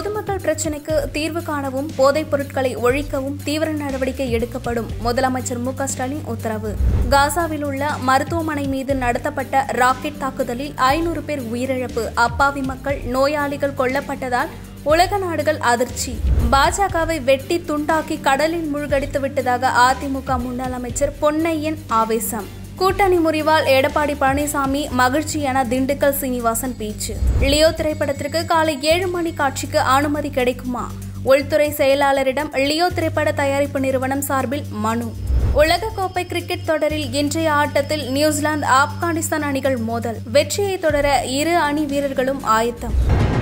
பொதுமக்கள் பிரச்சினைக்கு தீர்வு காணவும் போதைப் பொருட்களை ஒழிக்கவும் தீவிர நடவடிக்கை எடுக்கப்படும் முதலமைச்சர் மு க ஸ்டாலின் உத்தரவு காசாவில் உள்ள மருத்துவமனை மீது நடத்தப்பட்ட ராக்கெட் தாக்குதலில் ஐநூறு பேர் உயிரிழப்பு அப்பாவி மக்கள் நோயாளிகள் கொல்லப்பட்டதால் உலக நாடுகள் அதிர்ச்சி பாஜகவை வெட்டி துண்டாக்கி கடலில் மூழ்கடித்து விட்டதாக அதிமுக முன்னாள் அமைச்சர் பொன்னையன் ஆவேசம் கூட்டணி முறிவால் எடப்பாடி பழனிசாமி மகிழ்ச்சி என திண்டுக்கல் சீனிவாசன் பேச்சு லியோ திரைப்படத்திற்கு காலை ஏழு மணி காட்சிக்கு அனுமதி கிடைக்குமா உள்துறை செயலாளரிடம் லியோ திரைப்பட தயாரிப்பு நிறுவனம் சார்பில் மனு உலகக்கோப்பை கிரிக்கெட் தொடரில் இன்றைய ஆட்டத்தில் நியூசிலாந்து ஆப்கானிஸ்தான் அணிகள் மோதல் வெற்றியை தொடர இரு அணி வீரர்களும் ஆயத்தம்